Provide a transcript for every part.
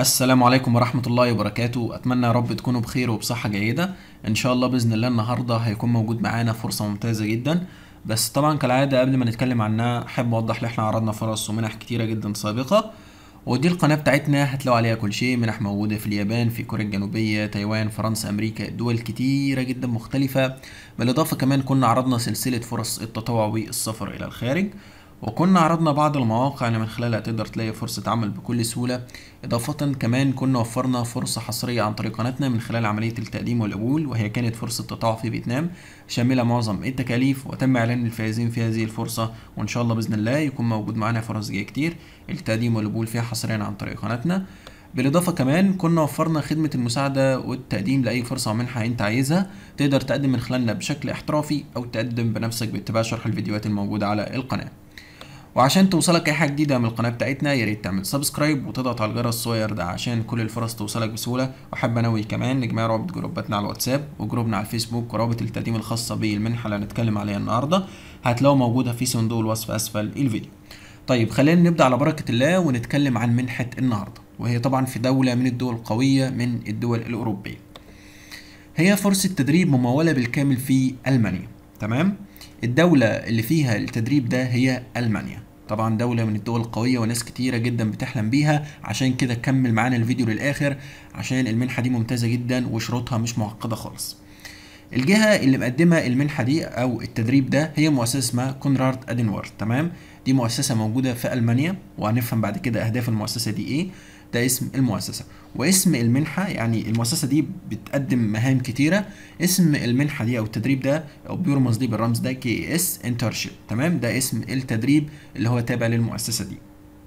السلام عليكم ورحمة الله وبركاته أتمنى يا رب تكونوا بخير وبصحة جيدة إن شاء الله بإذن الله النهاردة هيكون موجود معانا فرصة ممتازة جدا بس طبعا كالعادة قبل ما نتكلم عنها أحب أوضح إن إحنا عرضنا فرص ومنح كتيرة جدا سابقة ودي القناة بتاعتنا هتلاقوا عليها كل شيء منح موجودة في اليابان في كوريا الجنوبية تايوان فرنسا أمريكا دول كتيرة جدا مختلفة بالإضافة كمان كنا عرضنا سلسلة فرص التطوع والسفر إلى الخارج وكنا عرضنا بعض المواقع اللي من خلالها تقدر تلاقي فرصة عمل بكل سهولة إضافة كمان كنا وفرنا فرصة حصرية عن طريق قناتنا من خلال عملية التقديم والقبول وهي كانت فرصة تطوع في فيتنام شاملة معظم التكاليف وتم إعلان الفائزين في هذه الفرصة وإن شاء الله بإذن الله يكون موجود معانا فرص جاية كتير التقديم والقبول فيها حصريا عن طريق قناتنا بالإضافة كمان كنا وفرنا خدمة المساعدة والتقديم لأي فرصة أو منحة أنت عايزها تقدر تقدم من خلالنا بشكل احترافي أو تقدم بنفسك باتباع شرح الفيديوهات الموجودة على القناة وعشان توصلك اي حاجه جديده من القناه بتاعتنا يا ريت تعمل سبسكرايب وتضغط على الجرس الصغير ده عشان كل الفرص توصلك بسهوله واحب انوي كمان نجمع رابط جروباتنا على الواتساب وجروبنا على الفيسبوك ورابط التقديم الخاصه بالمنحه اللي هنتكلم عليها النهارده هتلاقوا موجوده في صندوق الوصف اسفل الفيديو طيب خلينا نبدا على بركه الله ونتكلم عن منحه النهارده وهي طبعا في دوله من الدول القويه من الدول الاوروبيه هي فرصه تدريب مموله بالكامل في المانيا تمام الدولة اللي فيها التدريب ده هي ألمانيا طبعا دولة من الدول القوية وناس كتيرة جدا بتحلم بيها عشان كده كمل معانا الفيديو للآخر عشان المنحة دي ممتازة جدا وشروطها مش معقدة خالص الجهة اللي مقدمة المنحة دي أو التدريب ده هي مؤسسة اسمها كونراد أدنورد تمام دي مؤسسة موجودة في ألمانيا وهنفهم بعد كده أهداف المؤسسة دي إيه ده اسم المؤسسة واسم المنحة يعني المؤسسة دي بتقدم مهام كتيرة اسم المنحة دي أو التدريب ده أو بيرمز دي بالرمز ده كي اس انترشيب تمام ده اسم التدريب اللي هو تابع للمؤسسة دي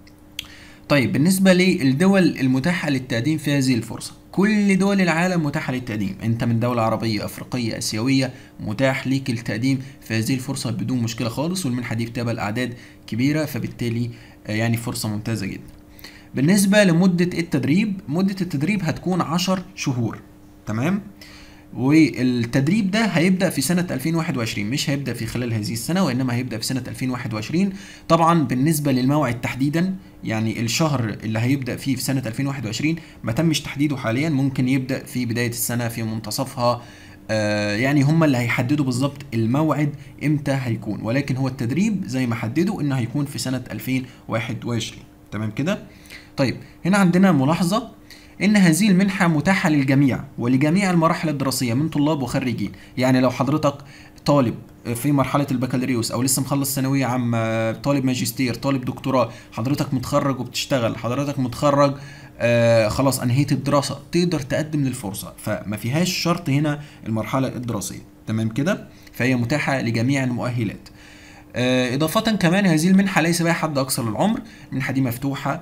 طيب بالنسبة للدول المتاحة للتقديم في هذه الفرصة كل دول العالم متاحة للتقديم انت من دولة عربية افريقية اسيوية متاح ليك التقديم في هذه الفرصة بدون مشكلة خالص والمنحة دي بتقبل اعداد كبيرة فبالتالي يعني فرصة ممتازة جدا بالنسبة لمدة التدريب مدة التدريب هتكون عشر شهور تمام والتدريب ده هيبدأ في سنة 2021 مش هيبدأ في خلال هذه السنة وإنما هيبدأ في سنة 2021 طبعا بالنسبة للموعد تحديدا يعني الشهر اللي هيبدأ فيه في سنة 2021 ما تمش تحديده حاليا ممكن يبدأ في بداية السنة في منتصفها آه يعني هم اللي هيحددوا بالظبط الموعد امتى هيكون ولكن هو التدريب زي ما حددوا انه هيكون في سنة 2021 تمام كده طيب هنا عندنا ملاحظة إن هذه المنحة متاحة للجميع ولجميع المراحل الدراسية من طلاب وخريجين يعني لو حضرتك طالب في مرحلة البكالوريوس أو لسه مخلص ثانوية عامة طالب ماجستير طالب دكتوراه حضرتك متخرج وبتشتغل حضرتك متخرج آه خلاص أنهيت الدراسة تقدر تقدم للفرصة فما فيهاش شرط هنا المرحلة الدراسية تمام كده فهي متاحة لجميع المؤهلات آه إضافة كمان هذه المنحة ليس بها حد أقصى للعمر المنحة دي مفتوحة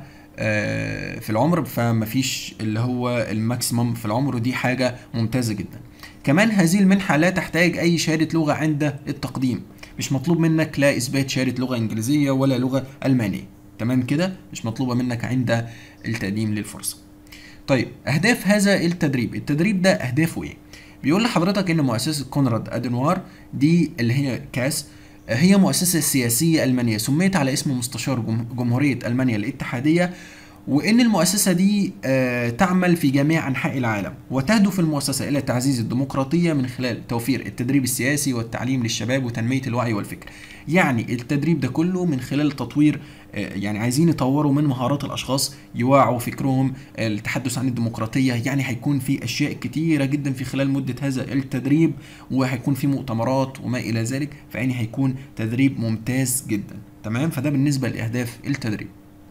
في العمر فمفيش اللي هو الماكسيمم في العمر ودي حاجة ممتازة جدا كمان هذه المنحة لا تحتاج أي شهادة لغة عند التقديم مش مطلوب منك لا إثبات شهادة لغة إنجليزية ولا لغة ألمانية تمام كده مش مطلوبة منك عند التقديم للفرصة طيب أهداف هذا التدريب التدريب ده أهدافه إيه بيقول لحضرتك إن مؤسسة كونراد أدنوار دي اللي هي كاس هي مؤسسة سياسية ألمانية سميت على اسم مستشار جمهورية ألمانيا الاتحادية وإن المؤسسة دي تعمل في جميع أنحاء العالم وتهدف المؤسسة إلى تعزيز الديمقراطية من خلال توفير التدريب السياسي والتعليم للشباب وتنمية الوعي والفكر يعني التدريب ده كله من خلال تطوير يعني عايزين يطوروا من مهارات الاشخاص يوعوا فكرهم التحدث عن الديمقراطيه يعني هيكون في اشياء كتيره جدا في خلال مده هذا التدريب وهيكون في مؤتمرات وما الى ذلك فيعني هيكون تدريب ممتاز جدا تمام فده بالنسبه لاهداف التدريب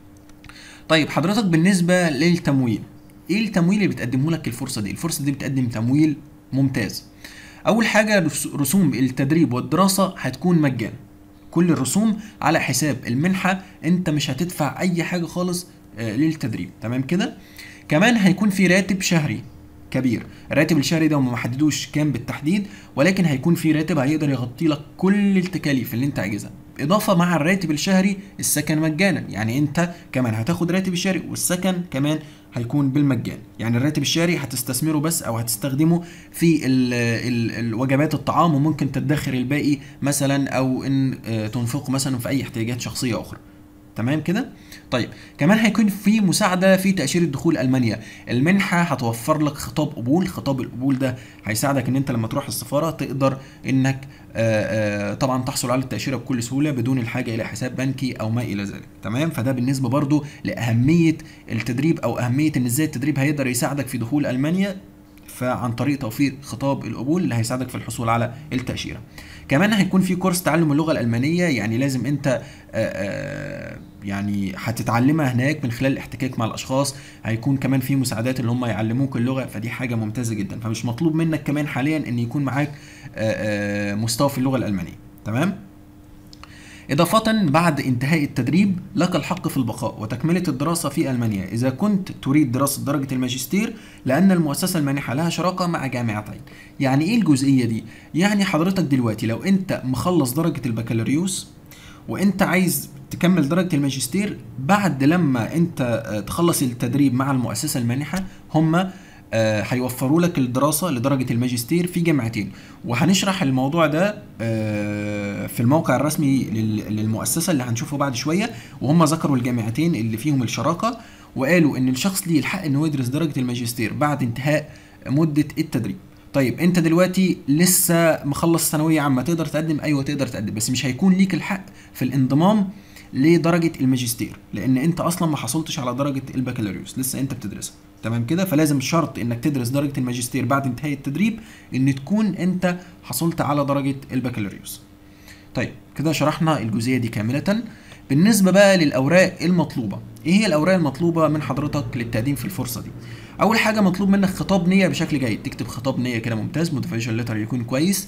طيب حضرتك بالنسبه للتمويل ايه التمويل اللي بتقدمه لك الفرصه دي الفرصه دي بتقدم تمويل ممتاز اول حاجه رسوم التدريب والدراسه هتكون مجانا كل الرسوم على حساب المنحة انت مش هتدفع اي حاجة خالص آه للتدريب تمام كده كمان هيكون في راتب شهري كبير الراتب الشهري ده هم ما حددوش كام بالتحديد ولكن هيكون في راتب هيقدر يغطي لك كل التكاليف اللي انت عايزها اضافه مع الراتب الشهري السكن مجانا يعني انت كمان هتاخد راتب الشهري والسكن كمان هيكون بالمجان يعني الراتب الشهري هتستثمره بس او هتستخدمه في ال ال الوجبات الطعام وممكن تدخر الباقي مثلا او ان تنفقه مثلا في اي احتياجات شخصيه اخرى تمام كده طيب كمان هيكون في مساعده في تاشيره دخول المانيا المنحه هتوفر لك خطاب قبول خطاب القبول ده هيساعدك ان انت لما تروح السفاره تقدر انك آآ آآ طبعا تحصل على التاشيره بكل سهوله بدون الحاجه الى حساب بنكي او ما الى ذلك تمام فده بالنسبه برضو لاهميه التدريب او اهميه ان ازاي التدريب هيقدر يساعدك في دخول المانيا فعن طريق توفير خطاب القبول اللي هيساعدك في الحصول على التاشيره كمان هيكون في كورس تعلم اللغه الالمانيه يعني لازم انت آآ يعني هتتعلمها هناك من خلال الاحتكاك مع الاشخاص هيكون كمان في مساعدات اللي هم يعلموك اللغه فدي حاجه ممتازه جدا فمش مطلوب منك كمان حاليا ان يكون معاك مستوى في اللغه الالمانيه تمام إضافة بعد انتهاء التدريب لك الحق في البقاء وتكملة الدراسة في ألمانيا إذا كنت تريد دراسة درجة الماجستير لأن المؤسسة المانحة لها شراكة مع جامعتين يعني إيه الجزئية دي؟ يعني حضرتك دلوقتي لو أنت مخلص درجة البكالوريوس وأنت عايز تكمل درجة الماجستير بعد لما أنت تخلص التدريب مع المؤسسة المانحة هم هيوفروا لك الدراسه لدرجه الماجستير في جامعتين وهنشرح الموضوع ده في الموقع الرسمي للمؤسسه اللي هنشوفه بعد شويه وهم ذكروا الجامعتين اللي فيهم الشراكه وقالوا ان الشخص ليه الحق انه يدرس درجه الماجستير بعد انتهاء مده التدريب طيب انت دلوقتي لسه مخلص ثانويه عامه تقدر تقدم ايوه تقدر تقدم بس مش هيكون ليك الحق في الانضمام لدرجه الماجستير لان انت اصلا ما حصلتش على درجه البكالوريوس لسه انت بتدرسها تمام كده فلازم شرط انك تدرس درجه الماجستير بعد انتهاء التدريب ان تكون انت حصلت على درجه البكالوريوس طيب كده شرحنا الجزئيه دي كامله بالنسبه بقى للاوراق المطلوبه ايه هي الاوراق المطلوبه من حضرتك للتقديم في الفرصه دي اول حاجه مطلوب منك خطاب نيه بشكل جيد تكتب خطاب نيه كده ممتاز موتيفيشن ليتر يكون كويس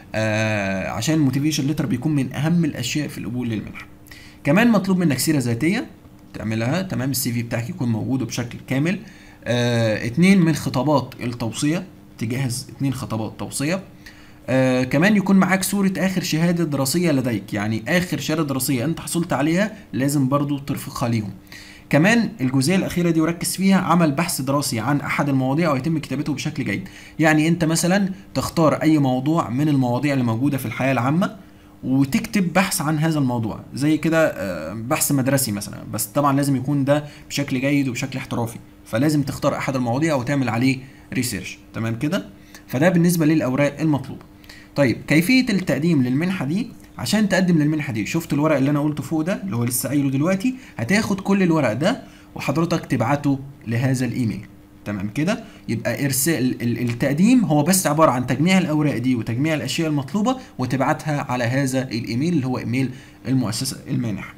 آه عشان الموتيفيشن ليتر بيكون من اهم الاشياء في القبول للمنحه كمان مطلوب منك سيره ذاتيه تعملها تمام السي في بتاعك يكون موجود بشكل كامل آه اتنين من خطابات التوصيه تجهز اتنين خطابات توصيه آه كمان يكون معاك صورة آخر شهادة دراسية لديك يعني آخر شهادة دراسية أنت حصلت عليها لازم برضو ترفقها ليهم كمان الجزئية الأخيرة دي وركز فيها عمل بحث دراسي عن أحد المواضيع ويتم كتابته بشكل جيد يعني أنت مثلا تختار أي موضوع من المواضيع اللي موجودة في الحياة العامة وتكتب بحث عن هذا الموضوع زي كده بحث مدرسي مثلا بس طبعا لازم يكون ده بشكل جيد وبشكل احترافي فلازم تختار احد المواضيع وتعمل عليه ريسيرش تمام كده فده بالنسبه للاوراق المطلوبه طيب كيفيه التقديم للمنحه دي عشان تقدم للمنحه دي شفت الورق اللي انا قلته فوق ده اللي هو لسه قايله دلوقتي هتاخد كل الورق ده وحضرتك تبعته لهذا الايميل تمام كده يبقى ارسال التقديم هو بس عباره عن تجميع الاوراق دي وتجميع الاشياء المطلوبه وتبعتها على هذا الايميل اللي هو ايميل المؤسسه المانحه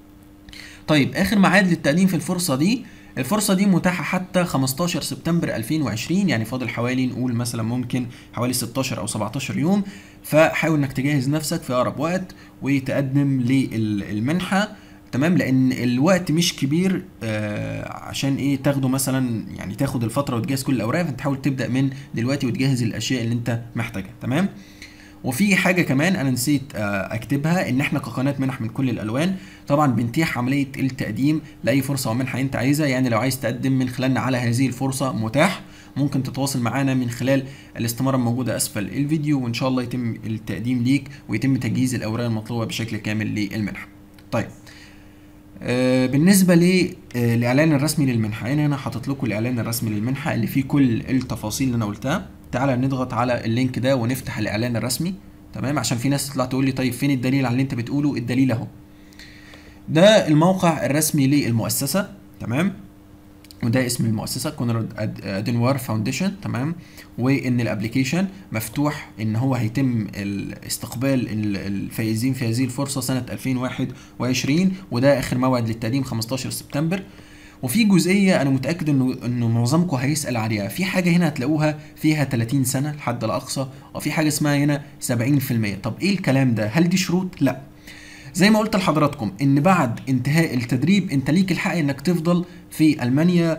طيب اخر ميعاد للتقديم في الفرصه دي الفرصه دي متاحه حتى 15 سبتمبر 2020 يعني فاضل حوالي نقول مثلا ممكن حوالي 16 او 17 يوم فحاول انك تجهز نفسك في اقرب وقت وتقدم للمنحه تمام لان الوقت مش كبير آه عشان ايه تاخده مثلا يعني تاخد الفتره وتجهز كل الاوراق فانت تحاول تبدا من دلوقتي وتجهز الاشياء اللي انت محتاجها تمام وفي حاجه كمان انا نسيت آه اكتبها ان احنا كقناه منح من كل الالوان طبعا بنتيح عمليه التقديم لاي فرصه او منحه انت عايزها يعني لو عايز تقدم من خلالنا على هذه الفرصه متاح ممكن تتواصل معانا من خلال الاستماره الموجوده اسفل الفيديو وان شاء الله يتم التقديم ليك ويتم تجهيز الاوراق المطلوبه بشكل كامل للمنحه طيب آه بالنسبة للإعلان الرسمي للمنحة هنا أنا حاطط لكم الإعلان الرسمي للمنحة اللي فيه كل التفاصيل اللي أنا قلتها تعالى نضغط على اللينك ده ونفتح الإعلان الرسمي تمام عشان في ناس تطلع تقول لي طيب فين الدليل على اللي أنت بتقوله الدليل أهو ده الموقع الرسمي للمؤسسة تمام وده اسم المؤسسه كونراد ادنوار فاونديشن تمام وان الابلكيشن مفتوح ان هو هيتم استقبال الفائزين في هذه الفرصه سنه 2021 وده اخر موعد للتقديم 15 سبتمبر وفي جزئيه انا متاكد انه انه معظمكم هيسال عليها في حاجه هنا هتلاقوها فيها 30 سنه الحد الاقصى وفي حاجه اسمها هنا 70% طب ايه الكلام ده هل دي شروط لا زي ما قلت لحضراتكم ان بعد انتهاء التدريب انت ليك الحق انك تفضل في المانيا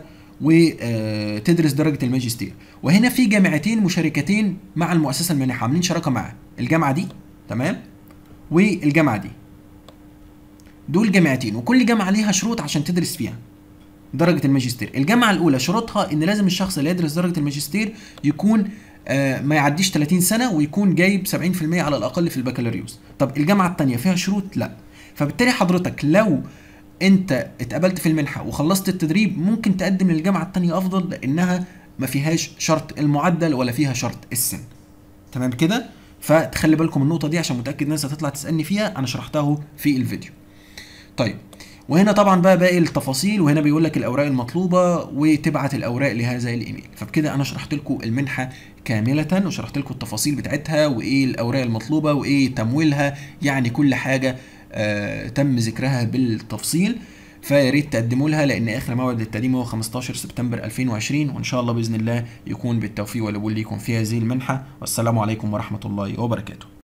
وتدرس درجه الماجستير وهنا في جامعتين مشاركتين مع المؤسسه المانحه عاملين شراكه معاها الجامعه دي تمام والجامعه دي دول جامعتين وكل جامعه ليها شروط عشان تدرس فيها درجه الماجستير الجامعه الاولى شروطها ان لازم الشخص اللي يدرس درجه الماجستير يكون آه ما يعديش 30 سنه ويكون جايب 70% على الاقل في البكالوريوس طب الجامعه الثانيه فيها شروط لا فبالتالي حضرتك لو انت اتقبلت في المنحه وخلصت التدريب ممكن تقدم للجامعه التانية افضل لانها ما فيهاش شرط المعدل ولا فيها شرط السن تمام كده فتخلي بالكم النقطه دي عشان متاكد الناس هتطلع تسالني فيها انا شرحتها في الفيديو طيب وهنا طبعا بقى باقي التفاصيل وهنا بيقول لك الاوراق المطلوبه وتبعت الاوراق لهذا الايميل فبكده انا شرحت لكم المنحه كامله وشرحت لكم التفاصيل بتاعتها وايه الاوراق المطلوبه وايه تمويلها يعني كل حاجه آه تم ذكرها بالتفصيل فيا ريت تقدموا لها لان اخر موعد للتقديم هو 15 سبتمبر 2020 وان شاء الله باذن الله يكون بالتوفيق والقبول ليكم في هذه المنحه والسلام عليكم ورحمه الله وبركاته